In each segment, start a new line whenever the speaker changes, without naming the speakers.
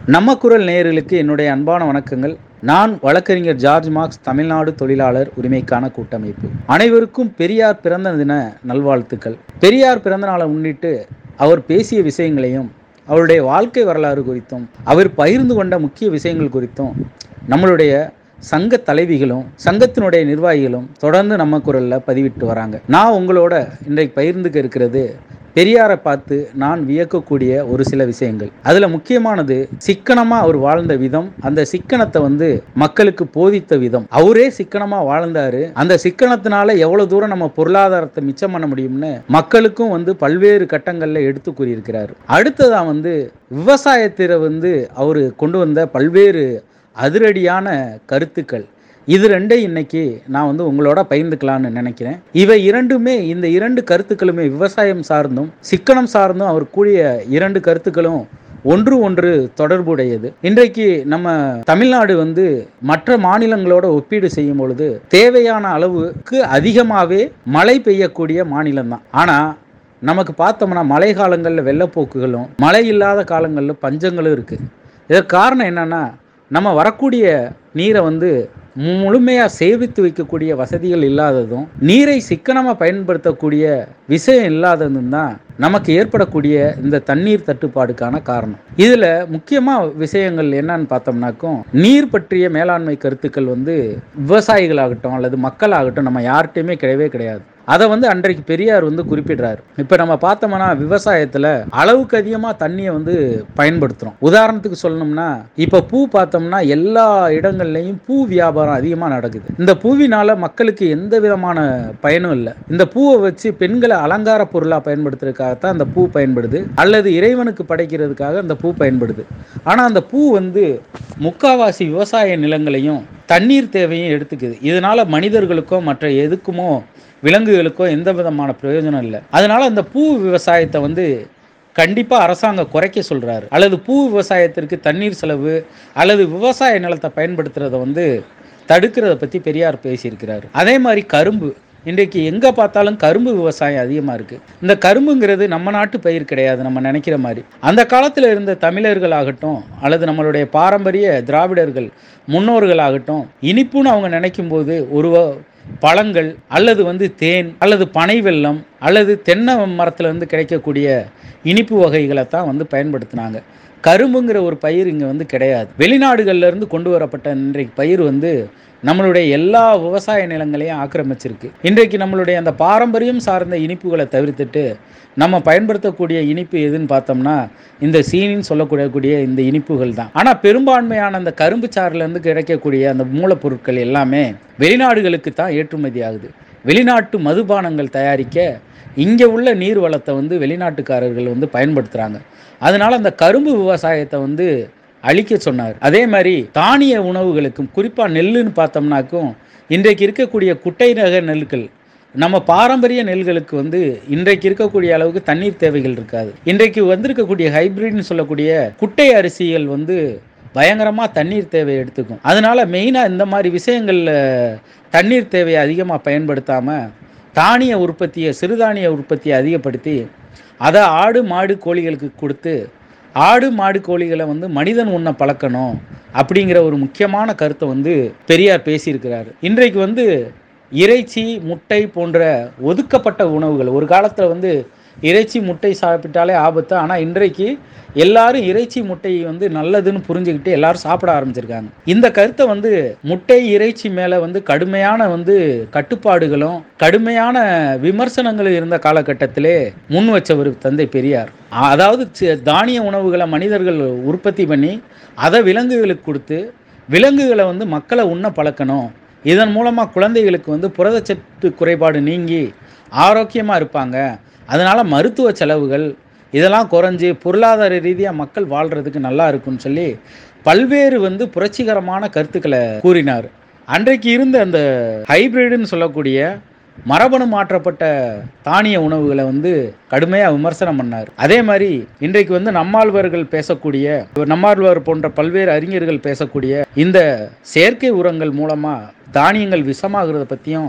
நம்ம குரல் நேயர்களுக்கு என்னுடைய அன்பான வணக்கங்கள் நான் வழக்கறிஞர் ஜார்ஜ் மார்க்ஸ் தமிழ்நாடு தொழிலாளர் உரிமைக்கான கூட்டமைப்பு அனைவருக்கும் பெரியார் பிறந்த தின நல்வாழ்த்துக்கள் பெரியார் பிறந்த நாளை முன்னிட்டு அவர் பேசிய விஷயங்களையும் அவருடைய வாழ்க்கை வரலாறு குறித்தும் அவர் பகிர்ந்து கொண்ட முக்கிய விஷயங்கள் குறித்தும் நம்மளுடைய சங்க தலைவிகளும் சங்கத்தினுடைய நிர்வாகிகளும் தொடர்ந்து நம்ம குரலில் பதிவிட்டு வராங்க நான் உங்களோட இன்றைக்கு பகிர்ந்துக்க இருக்கிறது பெரியாரை பார்த்து நான் வியக்கக்கூடிய ஒரு சில விஷயங்கள் அதில் முக்கியமானது சிக்கனமாக அவர் வாழ்ந்த விதம் அந்த சிக்கனத்தை வந்து மக்களுக்கு போதித்த விதம் அவரே சிக்கனமாக வாழ்ந்தாரு அந்த சிக்கனத்தினால எவ்வளோ தூரம் நம்ம பொருளாதாரத்தை மிச்சம் பண்ண முடியும்னு மக்களுக்கும் வந்து பல்வேறு கட்டங்களில் எடுத்து கூறியிருக்கிறார் அடுத்ததாக வந்து விவசாயத்தில் வந்து அவர் கொண்டு வந்த பல்வேறு அதிரடியான கருத்துக்கள் இது ரெண்டே இன்னைக்கு நான் வந்து உங்களோட பகிர்ந்துக்கலாம்னு நினைக்கிறேன் இவை இரண்டுமே இந்த இரண்டு கருத்துக்களுமே விவசாயம் சார்ந்தும் சிக்கனம் சார்ந்தும் அவர் கூடிய இரண்டு கருத்துக்களும் ஒன்று ஒன்று தொடர்புடையது இன்றைக்கு நம்ம தமிழ்நாடு வந்து மற்ற மாநிலங்களோட ஒப்பீடு செய்யும் பொழுது தேவையான அளவுக்கு அதிகமாகவே மழை பெய்யக்கூடிய மாநிலம் தான் ஆனால் நமக்கு பார்த்தோம்னா மழை காலங்களில் வெள்ளப்போக்குகளும் மழை இல்லாத காலங்களில் பஞ்சங்களும் இருக்குது இதற்கு காரணம் என்னன்னா நம்ம வரக்கூடிய நீரை வந்து முழுமையாக சேமித்து வைக்கக்கூடிய வசதிகள் இல்லாததும் நீரை சிக்கனமாக பயன்படுத்தக்கூடிய விஷயம் இல்லாததும் தான் நமக்கு ஏற்படக்கூடிய இந்த தண்ணீர் தட்டுப்பாடுக்கான காரணம் இதில் முக்கியமாக விஷயங்கள் என்னன்னு பார்த்தோம்னாக்கும் நீர் பற்றிய மேலாண்மை கருத்துக்கள் வந்து விவசாயிகளாகட்டும் அல்லது மக்களாகட்டும் நம்ம யார்கிட்டையுமே கிடையவே கிடையாது அதை வந்து அன்றைக்கு பெரியார் வந்து குறிப்பிடுறாரு இப்போ நம்ம பார்த்தோம்னா விவசாயத்தில் அளவுக்கு அதிகமாக தண்ணியை வந்து பயன்படுத்துகிறோம் உதாரணத்துக்கு சொல்லணும்னா இப்போ பூ பார்த்தோம்னா எல்லா இடங்கள்லையும் பூ வியாபாரம் அதிகமாக நடக்குது இந்த பூவினால மக்களுக்கு எந்த விதமான பயனும் இல்லை இந்த பூவை வச்சு பெண்களை அலங்கார பொருளாக பயன்படுத்துறதுக்காகத்தான் அந்த பூ பயன்படுது அல்லது இறைவனுக்கு படைக்கிறதுக்காக அந்த பூ பயன்படுது ஆனால் அந்த பூ வந்து முக்காவாசி விவசாய நிலங்களையும் தண்ணீர் தேவையும் எடுத்துக்குது இதனால மனிதர்களுக்கோ மற்ற எதுக்குமோ விலங்குகளுக்கோ எந்த விதமான பிரயோஜனம் இல்லை அதனால அந்த பூ விவசாயத்தை வந்து கண்டிப்பாக அரசாங்கம் குறைக்க சொல்கிறாரு அல்லது பூ விவசாயத்திற்கு தண்ணீர் செலவு அல்லது விவசாய நிலத்தை பயன்படுத்துறத வந்து தடுக்கிறத பற்றி பெரியார் பேசியிருக்கிறாரு அதே மாதிரி கரும்பு இன்றைக்கு எங்கே பார்த்தாலும் கரும்பு விவசாயம் அதிகமாக இருக்குது இந்த கரும்புங்கிறது நம்ம நாட்டு பயிர் கிடையாது நம்ம நினைக்கிற மாதிரி அந்த காலத்தில் இருந்த தமிழர்கள் ஆகட்டும் அல்லது நம்மளுடைய பாரம்பரிய திராவிடர்கள் முன்னோர்களாகட்டும் இனிப்புன்னு அவங்க நினைக்கும் போது ஒரு பழங்கள் அல்லது வந்து தேன் அல்லது பனை வெல்லம் அல்லது தென்னை மரத்துலேருந்து கிடைக்கக்கூடிய இனிப்பு வகைகளை தான் வந்து பயன்படுத்தினாங்க கரும்புங்கிற ஒரு பயிர் இங்கே வந்து கிடையாது வெளிநாடுகள்லேருந்து கொண்டு வரப்பட்ட இன்றைக்கு பயிர் வந்து நம்மளுடைய எல்லா விவசாய நிலங்களையும் ஆக்கிரமிச்சிருக்கு இன்றைக்கு நம்மளுடைய அந்த பாரம்பரியம் சார்ந்த இனிப்புகளை தவிர்த்துட்டு நம்ம பயன்படுத்தக்கூடிய இனிப்பு எதுன்னு பார்த்தோம்னா இந்த சீனின்னு சொல்லக்கூடிய இந்த இனிப்புகள் தான் ஆனால் பெரும்பான்மையான அந்த கரும்பு சாறிலேருந்து கிடைக்கக்கூடிய அந்த மூலப்பொருட்கள் எல்லாமே வெளிநாடுகளுக்கு தான் ஏற்றுமதி ஆகுது வெளிநாட்டு மதுபானங்கள் தயாரிக்க இங்கே உள்ள நீர் வளத்தை வந்து வெளிநாட்டுக்காரர்கள் வந்து பயன்படுத்துகிறாங்க அதனால அந்த கரும்பு விவசாயத்தை வந்து அழிக்க சொன்னார் அதே மாதிரி தானிய உணவுகளுக்கும் குறிப்பாக நெல்லுன்னு பார்த்தோம்னாக்கும் இன்றைக்கு இருக்கக்கூடிய குட்டை ரக நெல்கள் நம்ம பாரம்பரிய நெல்களுக்கு வந்து இன்றைக்கு இருக்கக்கூடிய அளவுக்கு தண்ணீர் தேவைகள் இருக்காது இன்றைக்கு வந்திருக்கக்கூடிய ஹைபிரிட்னு சொல்லக்கூடிய குட்டை அரிசிகள் வந்து பயங்கரமாக தண்ணீர் தேவையை எடுத்துக்கும் அதனால மெயினாக இந்த மாதிரி விஷயங்களில் தண்ணீர் தேவையை அதிகமாக பயன்படுத்தாமல் தானிய உற்பத்தியை சிறுதானிய உற்பத்தியை அதிகப்படுத்தி அதை ஆடு மாடு கோழிகளுக்கு கொடுத்து ஆடு மாடு கோழிகளை வந்து மனிதன் உண்ண பழக்கணும் அப்படிங்கிற ஒரு முக்கியமான கருத்தை வந்து பெரியார் பேசியிருக்கிறாரு இன்றைக்கு வந்து இறைச்சி முட்டை போன்ற ஒதுக்கப்பட்ட உணவுகள் ஒரு காலத்தில் வந்து இறைச்சி முட்டை சாப்பிட்டாலே ஆபத்து ஆனால் இன்றைக்கு எல்லாரும் இறைச்சி முட்டை வந்து நல்லதுன்னு புரிஞ்சுக்கிட்டு எல்லாரும் சாப்பிட ஆரம்பிச்சிருக்காங்க இந்த கருத்தை வந்து முட்டை இறைச்சி மேலே வந்து கடுமையான வந்து கட்டுப்பாடுகளும் கடுமையான விமர்சனங்களும் இருந்த காலகட்டத்திலே முன் வச்சவர் தந்தை பெரியார் அதாவது தானிய உணவுகளை மனிதர்கள் உற்பத்தி பண்ணி அதை விலங்குகளுக்கு கொடுத்து விலங்குகளை வந்து மக்களை உண்ண பழக்கணும் இதன் மூலமாக குழந்தைகளுக்கு வந்து புரதச்சத்து குறைபாடு நீங்கி ஆரோக்கியமாக இருப்பாங்க அதனால் மருத்துவ செலவுகள் இதெல்லாம் குறைஞ்சி பொருளாதார ரீதியாக மக்கள் வாழ்கிறதுக்கு நல்லா இருக்கும்னு சொல்லி பல்வேறு வந்து புரட்சிகரமான கருத்துக்களை கூறினார் அன்றைக்கு இருந்த அந்த ஹைபிரிடுன்னு சொல்லக்கூடிய மரபணு மாற்றப்பட்ட தானிய உணவுகளை வந்து கடுமையாக விமர்சனம் பண்ணார் அதே மாதிரி இன்றைக்கு வந்து நம்மாழ்வார்கள் பேசக்கூடிய நம்மாழ்வார் போன்ற பல்வேறு அறிஞர்கள் பேசக்கூடிய இந்த செயற்கை உரங்கள் மூலமாக தானியங்கள் விஷமாகிறத பற்றியும்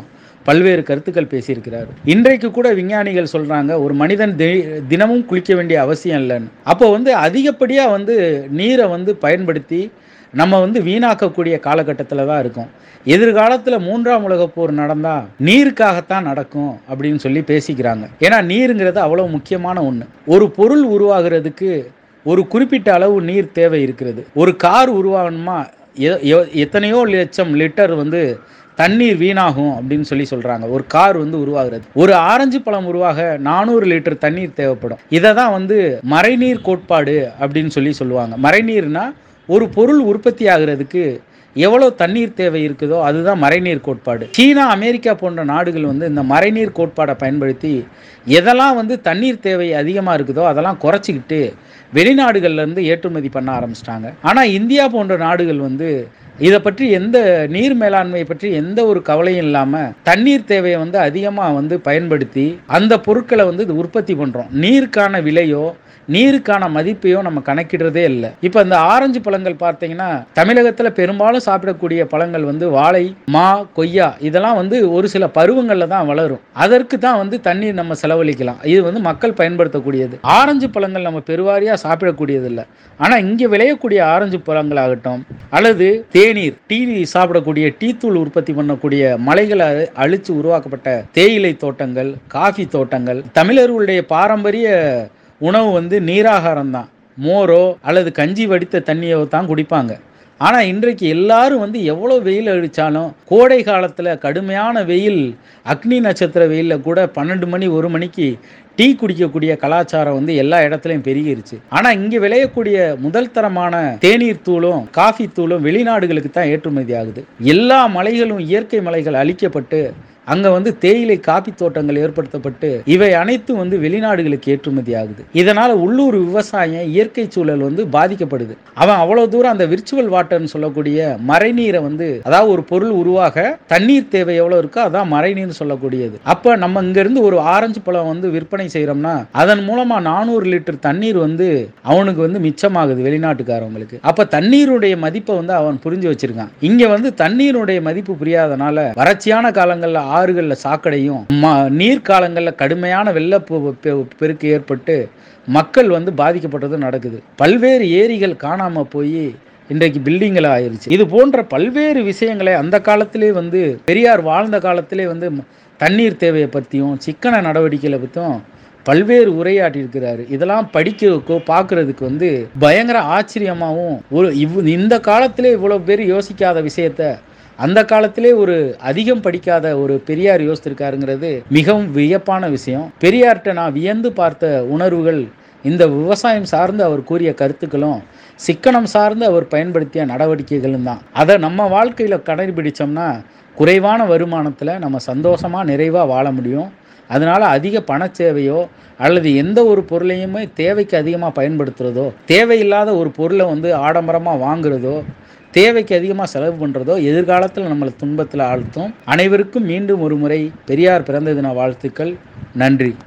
பல்வேறு கருத்துக்கள் பேசியிருக்கிறார் இன்றைக்கு கூட விஞ்ஞானிகள் சொல்றாங்க ஒரு மனிதன் தி- தினமும் குளிக்க வேண்டிய அவசியம் இல்லைன்னு அப்போ வந்து அதிகப்படியா வந்து நீரை வந்து பயன்படுத்தி நம்ம வந்து வீணாக்கக்கூடிய காலகட்டத்தில் தான் இருக்கோம் எதிர்காலத்தில் மூன்றாம் உலகப் போர் நடந்தால் நீருக்காகத்தான் நடக்கும் அப்படின்னு சொல்லி பேசிக்கிறாங்க ஏன்னா நீருங்கிறது அவ்வளோ முக்கியமான ஒன்று ஒரு பொருள் உருவாகிறதுக்கு ஒரு குறிப்பிட்ட அளவு நீர் தேவை இருக்கிறது ஒரு கார் உருவாகணுமா எ- எ- எத்தனையோ லட்சம் லிட்டர் வந்து தண்ணீர் வீணாகும் அப்படின்னு சொல்லி சொல்றாங்க ஒரு கார் வந்து உருவாகிறது ஒரு ஆரஞ்சு பழம் உருவாக நானூறு லிட்டர் தண்ணீர் தேவைப்படும் இதை தான் வந்து மறைநீர் கோட்பாடு அப்படின்னு சொல்லி சொல்லுவாங்க மறைநீர்னா ஒரு பொருள் உற்பத்தி ஆகிறதுக்கு எவ்வளவு தண்ணீர் தேவை இருக்குதோ அதுதான் மறைநீர் கோட்பாடு சீனா அமெரிக்கா போன்ற நாடுகள் வந்து இந்த மறைநீர் கோட்பாடை பயன்படுத்தி எதெல்லாம் வந்து தண்ணீர் தேவை அதிகமாக இருக்குதோ அதெல்லாம் குறைச்சிக்கிட்டு வெளிநாடுகள்ல இருந்து ஏற்றுமதி பண்ண ஆரம்பிச்சிட்டாங்க ஆனால் இந்தியா போன்ற நாடுகள் வந்து இதை பற்றி எந்த நீர் மேலாண்மை பற்றி எந்த ஒரு கவலையும் இல்லாமல் தண்ணீர் தேவையை வந்து அதிகமாக வந்து பயன்படுத்தி அந்த பொருட்களை வந்து இது உற்பத்தி பண்ணுறோம் நீருக்கான விலையோ நீருக்கான மதிப்பையோ நம்ம கணக்கிடுறதே இல்லை இப்போ இந்த ஆரஞ்சு பழங்கள் பார்த்தீங்கன்னா தமிழகத்தில் பெரும்பாலும் சாப்பிடக்கூடிய பழங்கள் வந்து வாழை மா கொய்யா இதெல்லாம் வந்து ஒரு சில பருவங்களில் தான் வளரும் அதற்கு தான் வந்து தண்ணீர் நம்ம செலவழிக்கலாம் இது வந்து மக்கள் பயன்படுத்தக்கூடியது ஆரஞ்சு பழங்கள் நம்ம பெருவாரியாக சாப்பிடக்கூடியது இல்லை ஆனால் இங்கே விளையக்கூடிய ஆரஞ்சு பழங்களாகட்டும் அல்லது தேநீர் டீ சாப்பிடக்கூடிய டீ தூள் உற்பத்தி பண்ணக்கூடிய மலைகளை அழித்து உருவாக்கப்பட்ட தேயிலை தோட்டங்கள் காஃபி தோட்டங்கள் தமிழர்களுடைய பாரம்பரிய உணவு வந்து நீராகாரம் தான் மோரோ அல்லது கஞ்சி வடித்த தண்ணியோ தான் குடிப்பாங்க ஆனால் இன்றைக்கு எல்லாரும் வந்து எவ்வளோ வெயில் அடித்தாலும் கோடை காலத்தில் கடுமையான வெயில் அக்னி நட்சத்திர வெயிலில் கூட பன்னெண்டு மணி ஒரு மணிக்கு டீ குடிக்கக்கூடிய கலாச்சாரம் வந்து எல்லா இடத்துலையும் பெருகிருச்சு ஆனால் இங்கே விளையக்கூடிய முதல் தரமான தேநீர் தூளும் காஃபி தூளும் வெளிநாடுகளுக்கு தான் ஏற்றுமதி ஆகுது எல்லா மலைகளும் இயற்கை மலைகள் அழிக்கப்பட்டு அங்கே வந்து தேயிலை காப்பி தோட்டங்கள் ஏற்படுத்தப்பட்டு இவை அனைத்தும் வந்து வெளிநாடுகளுக்கு ஏற்றுமதி ஆகுது இதனால் உள்ளூர் விவசாயம் இயற்கை சூழல் வந்து பாதிக்கப்படுது அவன் அவ்வளோ தூரம் அந்த விர்ச்சுவல் வாட்டர்னு சொல்லக்கூடிய மறைநீரை வந்து அதாவது ஒரு பொருள் உருவாக தண்ணீர் தேவை எவ்வளோ இருக்கோ அதான் மறைநீர்னு சொல்லக்கூடியது அப்போ நம்ம இங்கேருந்து ஒரு ஆரஞ்சு பழம் வந்து விற்பனை செய்கிறோம்னா அதன் மூலமாக நானூறு லிட்டர் தண்ணீர் வந்து அவனுக்கு வந்து மிச்சமாகுது வெளிநாட்டுக்காரவங்களுக்கு அப்போ தண்ணீருடைய மதிப்பை வந்து அவன் புரிஞ்சு வச்சிருக்கான் இங்கே வந்து தண்ணீருடைய மதிப்பு புரியாதனால வறட்சியான காலங்களில் ஆறுகளில் சாக்கடையும் ம நீர்க்காலங்களில் கடுமையான வெள்ளப்பு பெ- பெருக்கு ஏற்பட்டு மக்கள் வந்து பாதிக்கப்பட்டது நடக்குது பல்வேறு ஏரிகள் காணாமல் போய் இன்றைக்கு பில்டிங்கில் ஆயிருச்சு இது போன்ற பல்வேறு விஷயங்களை அந்த காலத்திலே வந்து பெரியார் வாழ்ந்த காலத்திலே வந்து ம- தண்ணீர் தேவையை பற்றியும் சிக்கன நடவடிக்கைகளை பற்றியும் பல்வேறு உரையாற்றியிருக்கிறாரு இதெல்லாம் படிக்கிறதுக்கோ பார்க்கறதுக்கு வந்து பயங்கர ஆச்சரியமாகவும் ஒரு இவ் இந்த காலத்திலே இவ்வளோ பேர் யோசிக்காத விஷயத்த அந்த காலத்திலே ஒரு அதிகம் படிக்காத ஒரு பெரியார் யோசித்திருக்காருங்கிறது மிகவும் வியப்பான விஷயம் பெரியார்கிட்ட நான் வியந்து பார்த்த உணர்வுகள் இந்த விவசாயம் சார்ந்து அவர் கூறிய கருத்துக்களும் சிக்கனம் சார்ந்து அவர் பயன்படுத்திய நடவடிக்கைகளும் தான் அதை நம்ம வாழ்க்கையில் கடைபிடிச்சோம்னா குறைவான வருமானத்தில் நம்ம சந்தோஷமாக நிறைவாக வாழ முடியும் அதனால் அதிக பணச் சேவையோ அல்லது எந்த ஒரு பொருளையுமே தேவைக்கு அதிகமாக பயன்படுத்துகிறதோ தேவையில்லாத ஒரு பொருளை வந்து ஆடம்பரமாக வாங்குறதோ தேவைக்கு அதிகமாக செலவு பண்ணுறதோ எதிர்காலத்தில் நம்மளை துன்பத்தில் ஆழ்த்தும் அனைவருக்கும் மீண்டும் ஒரு முறை பெரியார் பிறந்த தின வாழ்த்துக்கள் நன்றி